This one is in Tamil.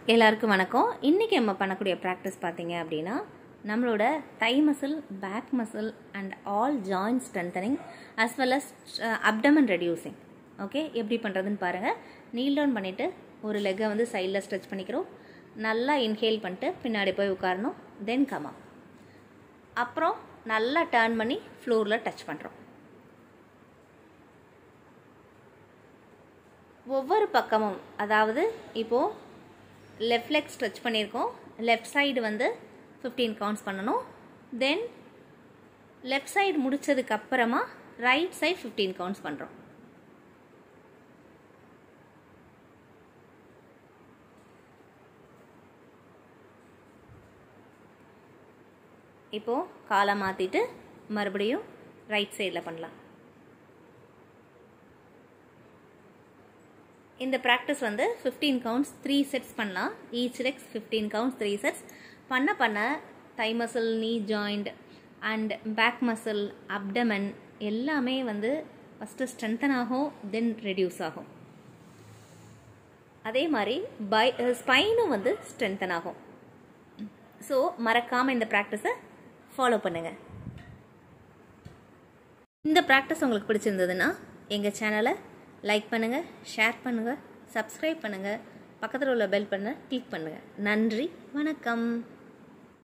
எல்லாருக்கும் வணக்கம் இன்றைக்கி நம்ம பண்ணக்கூடிய ப்ராக்டிஸ் பார்த்தீங்க அப்படின்னா நம்மளோட thigh muscle back muscle and all joint strengthening as well as abdomen reducing okay எப்படி பண்ணுறதுன்னு பாருங்கள் நீல் டவுன் பண்ணிவிட்டு ஒரு லெக்கை வந்து சைடில் ஸ்ட்ரெச் பண்ணிக்கிறோம் நல்லா இன்ஹேல் பண்ணிட்டு பின்னாடி போய் உட்காரணும் தென் கமா அப்புறம் நல்லா டர்ன் பண்ணி ஃப்ளோரில் டச் பண்ணுறோம் ஒவ்வொரு பக்கமும் அதாவது இப்போது லெஃப்ட் லெக் ஸ்ட்ரெச் பண்ணியிருக்கோம் லெஃப்ட் சைடு வந்து ஃபிஃப்டீன் கவுண்ட்ஸ் பண்ணணும் தென் லெஃப்ட் சைடு முடித்ததுக்கு அப்புறமா ரைட் சைடு ஃபிஃப்டீன் கவுண்ட்ஸ் பண்ணுறோம் இப்போது காலை மாற்றிட்டு மறுபடியும் ரைட் சைடில் பண்ணலாம் இந்த ப்ராக்டிஸ் வந்து ஃபிஃப்டீன் கவுண்ட்ஸ் த்ரீ செட்ஸ் பண்ணலாம் each legs fifteen counts three sets பண்ண பண்ண thigh muscle knee joint and back muscle abdomen எல்லாமே வந்து ஃபஸ்ட்டு ஸ்ட்ரென்தன் ஆகும் தென் ரெடியூஸ் ஆகும் அதே மாதிரி பை ஸ்பைனும் வந்து ஸ்ட்ரென்தன் ஆகும் ஸோ மறக்காமல் இந்த ப்ராக்டிஸை ஃபாலோ பண்ணுங்கள் இந்த ப்ராக்டிஸ் உங்களுக்கு பிடிச்சிருந்ததுன்னா எங்கள் சேனலை லைக் பண்ணுங்கள் ஷேர் பண்ணுங்கள் சப்ஸ்கிரைப் பண்ணுங்கள் பக்கத்தில் உள்ள பெல் பண்ண கிளிக் பண்ணுங்கள் நன்றி வணக்கம்